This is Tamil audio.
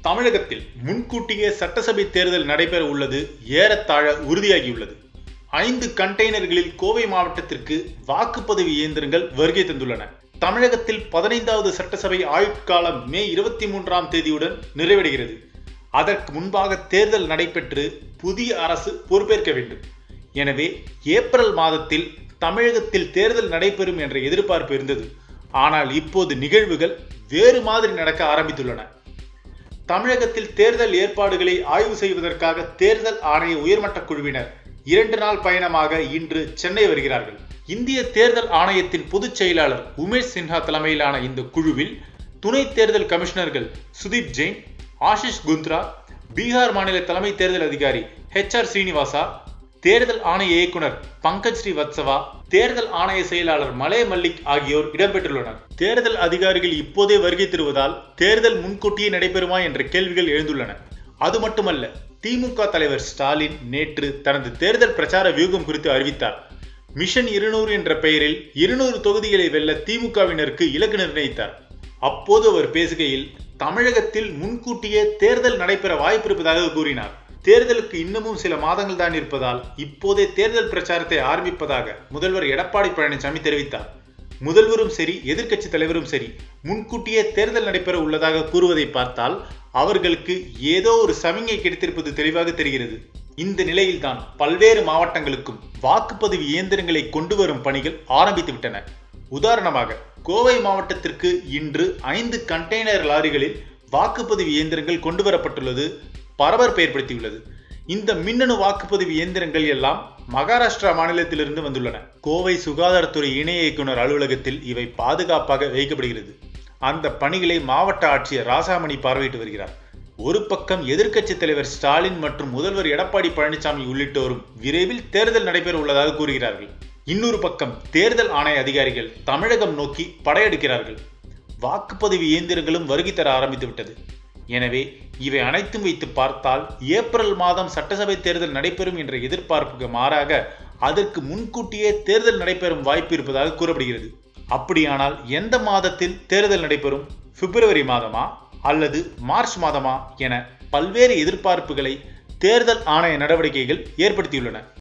தமிழகத்தில் முன்கூட்டியே சட்டசபை தேர்தல் நடைபெற உள்ளது ஏறத்தாழ உறுதியாகியுள்ளது ஐந்து கண்டெய்னர்களில் கோவை மாவட்டத்திற்கு வாக்குப்பதிவு இயந்திரங்கள் வருகை தந்துள்ளன தமிழகத்தில் பதினைந்தாவது சட்டசபை ஆயுட்காலம் மே இருபத்தி மூன்றாம் தேதியுடன் நிறைவடைகிறது அதற்கு முன்பாக தேர்தல் நடைபெற்று புதிய அரசு பொறுப்பேற்க வேண்டும் எனவே ஏப்ரல் மாதத்தில் தமிழகத்தில் தேர்தல் நடைபெறும் என்ற எதிர்பார்ப்பு இருந்தது ஆனால் இப்போது நிகழ்வுகள் வேறு மாதிரி நடக்க ஆரம்பித்துள்ளன தமிழகத்தில் தேர்தல் ஏற்பாடுகளை ஆய்வு செய்வதற்காக தேர்தல் ஆணைய உயர்மட்ட குழுவினர் இரண்டு நாள் பயணமாக இன்று சென்னை வருகிறார்கள் இந்திய தேர்தல் ஆணையத்தின் பொதுச் செயலாளர் உமேஷ் சின்ஹா தலைமையிலான இந்த குழுவில் துணை தேர்தல் கமிஷனர்கள் சுதீப் ஜெயின் ஆஷிஷ் குந்த்ரா பீகார் மாநில தலைமை தேர்தல் அதிகாரி ஹெச் ஆர் ஸ்ரீனிவாசா தேர்தல் ஆணைய இயக்குனர் பங்கஜ் ஸ்ரீவத்சவா தேர்தல் ஆணைய செயலாளர் மலே மல்லிக் ஆகியோர் இடம்பெற்றுள்ளனர் தேர்தல் அதிகாரிகள் இப்போதே வருகை தருவதால் தேர்தல் முன்கூட்டியே நடைபெறுமா என்ற கேள்விகள் எழுந்துள்ளன அது மட்டுமல்ல திமுக தலைவர் ஸ்டாலின் நேற்று தனது தேர்தல் பிரச்சார வியூகம் குறித்து அறிவித்தார் மிஷன் இருநூறு என்ற பெயரில் இருநூறு தொகுதிகளை வெல்ல திமுகவினருக்கு இலக்கு நிர்ணயித்தார் அப்போது அவர் பேசுகையில் தமிழகத்தில் முன்கூட்டியே தேர்தல் நடைபெற வாய்ப்பிருப்பதாக கூறினார் தேர்தலுக்கு இன்னமும் சில மாதங்கள் தான் இருப்பதால் இப்போதே தேர்தல் பிரச்சாரத்தை ஆரம்பிப்பதாக முதல்வர் எடப்பாடி பழனிசாமி தெரிவித்தார் முதல்வரும் சரி எதிர்க்கட்சி தலைவரும் சரி முன்கூட்டியே தேர்தல் நடைபெற உள்ளதாக கூறுவதை பார்த்தால் அவர்களுக்கு ஏதோ ஒரு சமிங்கை கிடைத்திருப்பது தெளிவாக தெரிகிறது இந்த நிலையில்தான் பல்வேறு மாவட்டங்களுக்கும் வாக்குப்பதிவு இயந்திரங்களை கொண்டு வரும் பணிகள் ஆரம்பித்து விட்டன உதாரணமாக கோவை மாவட்டத்திற்கு இன்று ஐந்து கண்டெய்னர் லாரிகளில் வாக்குப்பதிவு இயந்திரங்கள் கொண்டு வரப்பட்டுள்ளது பரபரப்பு ஏற்படுத்தியுள்ளது இந்த மின்னணு வாக்குப்பதிவு இயந்திரங்கள் எல்லாம் மகாராஷ்டிரா மாநிலத்திலிருந்து வந்துள்ளன கோவை சுகாதாரத்துறை இணை இயக்குனர் அலுவலகத்தில் இவை பாதுகாப்பாக வைக்கப்படுகிறது அந்த பணிகளை மாவட்ட ஆட்சியர் ராசாமணி பார்வையிட்டு வருகிறார் ஒரு பக்கம் எதிர்க்கட்சி தலைவர் ஸ்டாலின் மற்றும் முதல்வர் எடப்பாடி பழனிசாமி உள்ளிட்டோரும் விரைவில் தேர்தல் நடைபெற உள்ளதாக கூறுகிறார்கள் இன்னொரு பக்கம் தேர்தல் ஆணைய அதிகாரிகள் தமிழகம் நோக்கி படையெடுக்கிறார்கள் வாக்குப்பதிவு இயந்திரங்களும் வருகை தர ஆரம்பித்து விட்டது எனவே இவை அனைத்தும் வைத்து பார்த்தால் ஏப்ரல் மாதம் சட்டசபை தேர்தல் நடைபெறும் என்ற எதிர்பார்ப்புக்கு மாறாக அதற்கு முன்கூட்டியே தேர்தல் நடைபெறும் வாய்ப்பு இருப்பதாக கூறப்படுகிறது அப்படியானால் எந்த மாதத்தில் தேர்தல் நடைபெறும் பிப்ரவரி மாதமா அல்லது மார்ச் மாதமா என பல்வேறு எதிர்பார்ப்புகளை தேர்தல் ஆணைய நடவடிக்கைகள் ஏற்படுத்தியுள்ளன